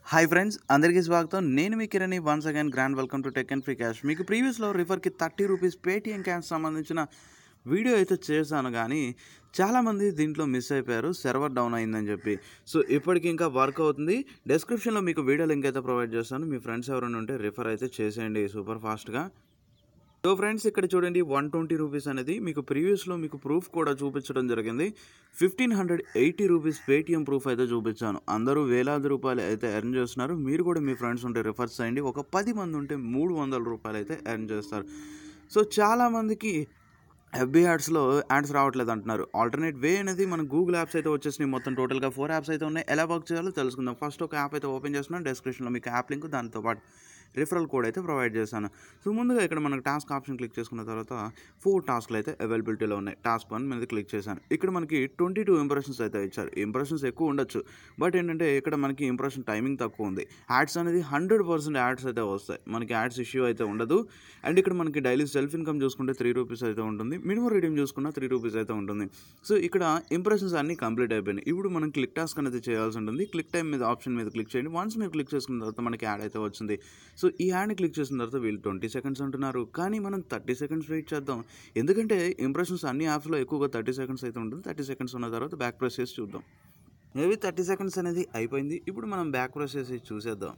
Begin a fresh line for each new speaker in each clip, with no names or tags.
hi friends అందరికీ స్వాగతం నేను మీ Kirani once again grand welcome to tech and free cash మీకు ప్రీవియస్లో రిఫర్కి థర్టీ రూపీస్ పేటిఎం క్యాష్ సంబంధించిన వీడియో అయితే చేశాను కానీ చాలామంది దీంట్లో మిస్ అయిపోయారు సర్వర్ డౌన్ అయిందని చెప్పి సో ఇప్పటికి ఇంకా వర్క్ అవుతుంది డిస్క్రిప్షన్లో మీకు వీడియో లింక్ అయితే ప్రొవైడ్ చేస్తాను మీ ఫ్రెండ్స్ ఎవరైనా ఉంటే రిఫర్ అయితే చేసేయండి సూపర్ ఫాస్ట్గా సో ఫ్రెండ్స్ ఇక్కడ చూడండి వన్ ట్వంటీ రూపీస్ అనేది మీకు ప్రీవియస్లో మీకు ప్రూఫ్ కూడా చూపించడం జరిగింది fifteen hundred eighty rupees Paytm proof అయితే చూపించాను అందరూ వేలాది రూపాయలు అయితే ఎర్న్ చేస్తున్నారు మీరు కూడా మీ ఫ్రెండ్స్ ఉంటే రిఫర్స్ చేయండి ఒక పది మంది ఉంటే మూడు వందల రూపాయలు అయితే ఎర్న్ చేస్తారు సో చాలామందికి ఎఫ్బీ యాడ్స్లో యాడ్స్ రావట్లేదు అంటున్నారు ఆల్టర్నేట్ వే అనేది మన గూగుల్ యాప్స్ అయితే వచ్చేసినాయి మొత్తం టోటల్గా ఫోర్ యాప్స్ అయితే ఉన్నాయి ఎలా వర్క్ చేయాలో తెలుసుకుందాం ఫస్ట్ ఒక యాప్ అయితే ఓపెన్ చేస్తున్నాను డిస్క్రిప్షన్లో మీకు యాప్ లింక్ దాంతో పాటు రిఫరల్ కోడ్ అయితే ప్రొవైడ్ చేశాను సో ముందుగా ఇక్కడ మనకు టాస్క్ ఆప్షన్ క్లిక్ చేసుకున్న తర్వాత ఫోర్ టాస్క్లు అయితే అవైలబిలిటీలో ఉన్నాయి టాస్క్ వన్ మీద క్లిక్ చేశాను ఇక్కడ మనకి ట్వంటీ టూ ఇంప్రెషన్స్ అయితే ఇచ్చారు ఇంప్రెషన్స్ ఎక్కువ ఉండొచ్చు బట్ ఏంటంటే ఇక్కడ మనకి ఇంప్రెషన్ టైమింగ్ తక్కువ ఉంది యాడ్స్ అనేది హండ్రెడ్ పర్సెంట్ యాడ్స్ అయితే వస్తాయి మనకి యాడ్స్ ఇష్యూ అయితే ఉండదు అండ్ ఇక్కడ మనకి డైలీ సెల్ఫ్ ఇన్కమ్ చూసుకుంటే త్రీ రూపీస్ అయితే ఉంటుంది మినిమం రీడింగ్ చూసుకున్న త్రీ రూపీస్ అయితే ఉంటుంది సో ఇక్కడ ఇంప్రెషన్స్ అన్నీ కంప్లీట్ అయిపోయినాయి ఇప్పుడు మనం క్లిక్ టాస్క్ అనేది చేయాల్సి ఉంటుంది క్లిక్ టైం మీద ఆప్షన్ మీద క్లిక్ చేయండి వన్స్ మీరు క్లిక్ చేసుకున్న తర్వాత మనకి యాడ్ అయితే వచ్చింది సో ఈ యాడ్ని క్లిక్ చేసిన తర్వాత వీళ్ళు ట్వంటీ సెకండ్స్ అంటున్నారు కానీ మనం థర్టీ సెకండ్స్ వెయిట్ చేద్దాం ఎందుకంటే ఇంప్రెషన్స్ అన్ని యాప్స్లో ఎక్కువగా థర్టీ సెకండ్స్ అయితే ఉంటుంది థర్టీ సెకండ్స్ ఉన్న తర్వాత బ్యాక్ ప్రెస్ చేసి చూద్దాం మేబీ థర్టీ సెకండ్స్ అనేది అయిపోయింది ఇప్పుడు మనం బ్యాక్ ప్రెస్ చేసి చూసేద్దాం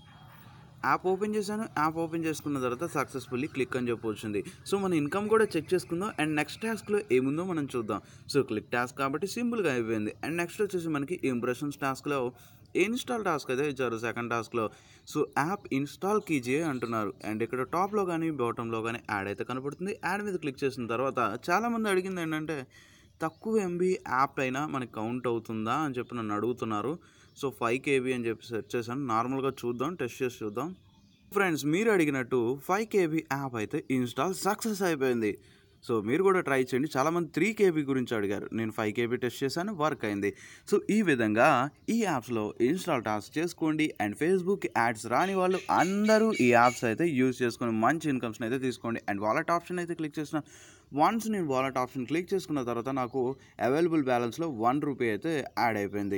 యాప్ ఓపెన్ చేశాను యాప్ ఓపెన్ చేసుకున్న తర్వాత సక్సెస్ఫుల్లీ క్లిక్ అని చెప్పి వచ్చింది సో మన ఇన్కమ్ కూడా చెక్ చేసుకుందాం అండ్ నెక్స్ట్ టాస్క్లో ఏముందో మనం చూద్దాం సో క్లిక్ టాస్క్ కాబట్టి సింపుల్గా అయిపోయింది అండ్ నెక్స్ట్ వచ్చేసి మనకి ఇంప్రెషన్స్ టాస్క్లో ఇన్స్టాల్ టాస్క్ అయితే ఇచ్చారు సెకండ్ టాస్క్లో సో యాప్ ఇన్స్టాల్ కీజియే అంటున్నారు అండ్ ఇక్కడ టాప్లో కానీ బాటంలో కానీ యాడ్ అయితే కనపడుతుంది యాడ్ మీద క్లిక్ చేసిన తర్వాత చాలామంది అడిగింది ఏంటంటే తక్కువ ఎంబీ యాప్ అయినా మనకి కౌంట్ అవుతుందా అని చెప్పి నన్ను అడుగుతున్నారు సో ఫైవ్ కేబీ అని చెప్పి సెర్చ్ చేశాను నార్మల్గా చూద్దాం టెస్ట్ చేసి చూద్దాం ఫ్రెండ్స్ మీరు అడిగినట్టు ఫైవ్ కేబీ యాప్ అయితే ఇన్స్టాల్ సక్సెస్ అయిపోయింది సో మీరు కూడా ట్రై చేయండి చాలామంది త్రీ కేబీ గురించి అడిగారు నేను ఫైవ్ కేబీ టెస్ట్ చేశాను వర్క్ అయింది సో ఈ విధంగా ఈ యాప్స్లో ఇన్స్టాల్ టాస్క్ చేసుకోండి అండ్ ఫేస్బుక్ యాడ్స్ రాని వాళ్ళు అందరూ ఈ యాప్స్ అయితే యూజ్ చేసుకొని మంచి ఇన్కమ్స్ని అయితే తీసుకోండి అండ్ వాలెట్ ఆప్షన్ అయితే క్లిక్ చేసిన వన్స్ నేను వాలెట్ ఆప్షన్ క్లిక్ చేసుకున్న తర్వాత నాకు అవైలబుల్ బ్యాలెన్స్లో వన్ రూపీ అయితే యాడ్ అయిపోయింది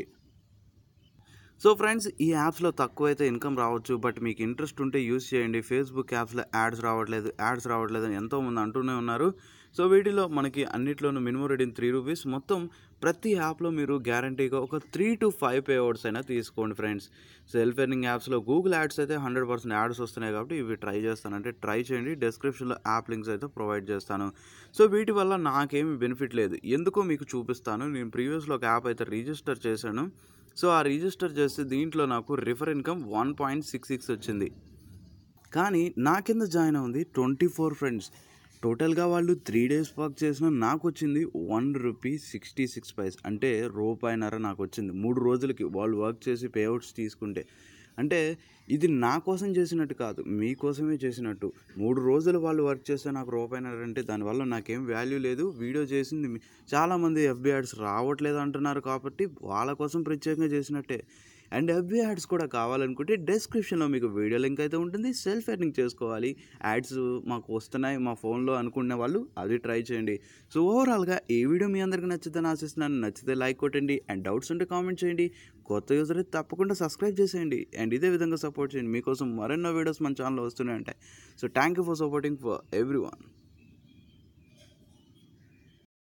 సో ఫ్రెండ్స్ ఈ యాప్స్లో తక్కువ అయితే ఇన్కమ్ రావచ్చు బట్ మీకు ఇంట్రెస్ట్ ఉంటే యూస్ చేయండి ఫేస్బుక్ యాప్స్లో యాడ్స్ రావట్లేదు యాడ్స్ రావట్లేదు అని ఎంతోమంది అంటూనే ఉన్నారు సో వీటిలో మనకి అన్నిట్లోనూ మినిమం రీడింగ్ త్రీ రూపీస్ మొత్తం ప్రతి యాప్లో మీరు గ్యారంటీగా ఒక three to five pay outs అయినా తీసుకోండి ఫ్రెండ్స్ సెల్ఫ్ ఎర్నింగ్ యాప్స్లో గూగుల్ యాడ్స్ అయితే హండ్రెడ్ పర్సెంట్ యాడ్స్ వస్తున్నాయి కాబట్టి ఇవి ట్రై చేస్తానంటే ట్రై చేయండి డిస్క్రిప్షన్లో యాప్ లింక్స్ అయితే ప్రొవైడ్ చేస్తాను సో వీటి వల్ల నాకేమి బెనిఫిట్ లేదు ఎందుకో మీకు చూపిస్తాను నేను ప్రీవియస్లో ఒక యాప్ అయితే రిజిస్టర్ చేశాను సో ఆ రిజిస్టర్ చేస్తే దీంట్లో నాకు refer income one point six six వచ్చింది కానీ నా కింద జాయిన్ ఉంది ట్వంటీ ఫోర్ ఫ్రెండ్స్ టోటల్గా వాళ్ళు త్రీ డేస్ వర్క్ చేసిన నాకు వచ్చింది one rupee sixty six paise అంటే రూపాయిన్నర నాకు వచ్చింది మూడు రోజులకి వాళ్ళు వర్క్ చేసి పేఅవుట్స్ తీసుకుంటే అంటే ఇది నా కోసం చేసినట్టు కాదు మీకోసమే చేసినట్టు మూడు రోజులు వాళ్ళు వర్క్ చేస్తే నాకు రూపాయిన్నర అంటే దానివల్ల నాకేం వాల్యూ లేదు వీడియో చేసింది మీ- చాలామంది ఎఫ్బి యాడ్స్ రావట్లేదు అంటున్నారు కాబట్టి వాళ్ళ కోసం ప్రత్యేకంగా చేసినట్టే అండ్ ఎఫ్బి యాడ్స్ కూడా కావాలనుకుంటే డిస్క్రిప్షన్లో మీకు వీడియో లింక్ అయితే ఉంటుంది సెల్ఫ్ ఎర్నింగ్ చేసుకోవాలి యాడ్స్ మాకు వస్తున్నాయి మా ఫోన్లో అనుకునే వాళ్ళు అది ట్రై చేయండి సో ఓవరాల్గా ఈ వీడియో మీ అందరికీ నచ్చితే ఆశిస్తున్నాను నచ్చితే లైక్ కొట్టండి అండ్ డౌట్స్ ఉంటే కామెంట్ చేయండి కొత్త యూజర్ అయితే తప్పకుండా సబ్స్క్రైబ్ చేసేయండి అండ్ ఇదే విధంగా సపోర్ట్ చేయండి మీకోసం మరెన్నో వీడియోస్ మన ఛానల్లో వస్తూనే ఉంటాయి so thank you for supporting for every one